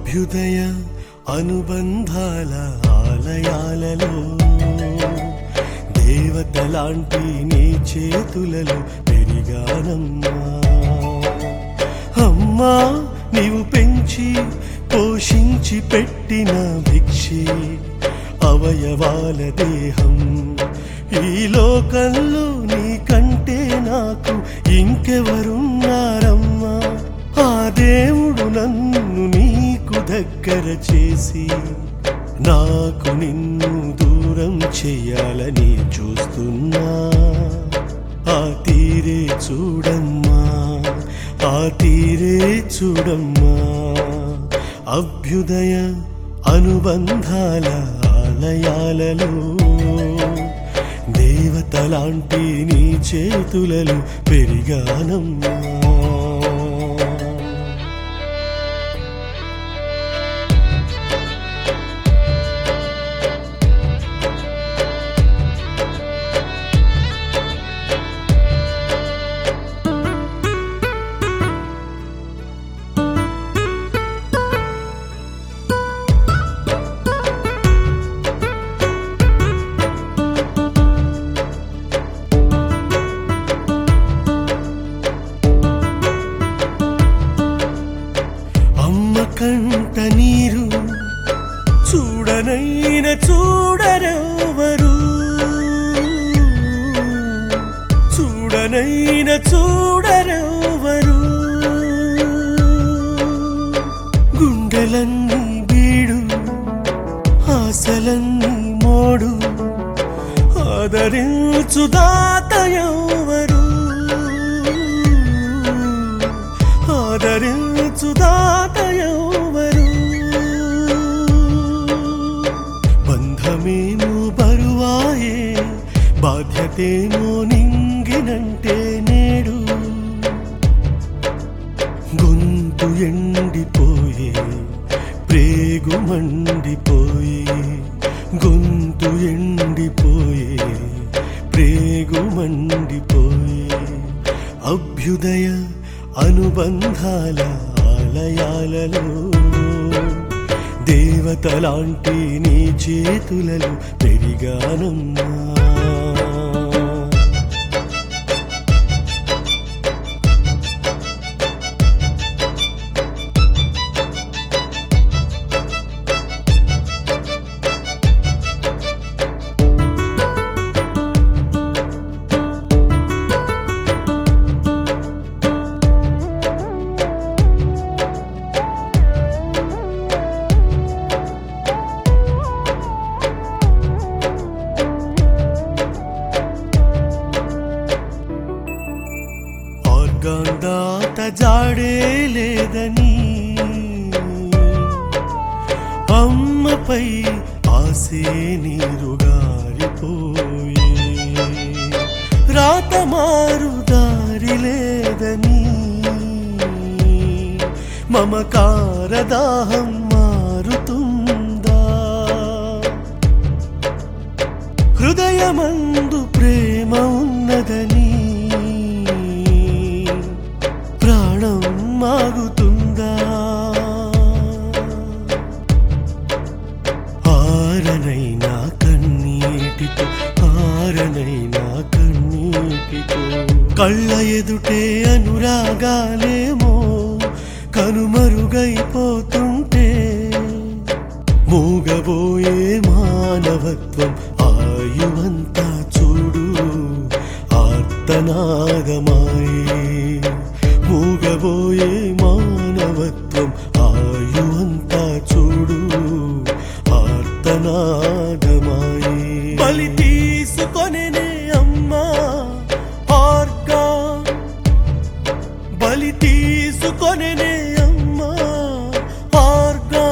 అభ్యుదయ అనుబంధాల ఆలయాలలో దేవతలాంటి నీ చేతులలో పెరిగానమ్మా అమ్మా నీవు పెంచి పోషించి పెట్టిన భిక్షి అవయవాల దేహం ఈ లోకంలో నీకంటే నాకు ఇంకెవరున్నారమ్మా ఆ దేవుడు నన్ను నీకు దగ్గర చేసి నాకు నిన్ను దూరం చెయ్యాలని చూస్తున్నా ఆ తీరే చూడమ్మా ఆ తీరే చూడమ్మా అభ్యుదయ అనుబంధాల ఆలయాలలో దేవతలాంటి నీ చేతులలో పెరిగానమ్మా అమ్మ కంట నీరు చూడనైన చూడరెవరు చూడనైన చూడరెవరు గుండెలన్నీ బీడు ఆశలన్నీ మోడు ఆదరించు దాతయవరు ఆదరించు దాతయవరు బంధమేమో బరువాయే బాధ్యతేమో నింగినంటే నేడు గొంతు ఎండిపోయే ప్రేగు మండిపోయే గొంతు ఎండిపోయే ప్రేగు మండిపోయే అభ్యుదయ అనుబంధాల ఆలయాలలో దేవతలాంటి నీ చేతులలో పెరిగానమ్మా ఆర్గాందాత జాడే లేదని అమ్మపై ఆసే నీరుగారిపోయే రాత మారు దారి లేదని మమకార దాహం మారుతుందా హృదయమందు ప్రేమ ఉన్నదని ప్రాణం మాగుతుందా ఆరనైనా కన్నీటితో ఆరనైనా కన్నీటితో కళ్ళ ఎదుటే అనురాగాలేమో కనుమరుగైపోతుంటే మూగబోయే మానవత్వం ఆయువంతా చూడు ఆర్తనాదమాయే మూగబోయే మానవత్వం ఆయువంతా చూడు ఆర్తనాదమాయే బలి తీసుకొనే అమ్మా ఆర్గా బలి తీసుకొనే అమ్మా ఆర్గా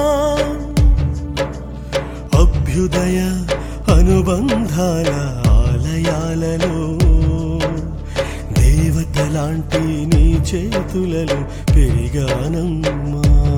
అభ్యుదయ అనుబంధాల ఆలయాలలో దేవతలాంటి నీ చేతులలో పెరిగానమ్మా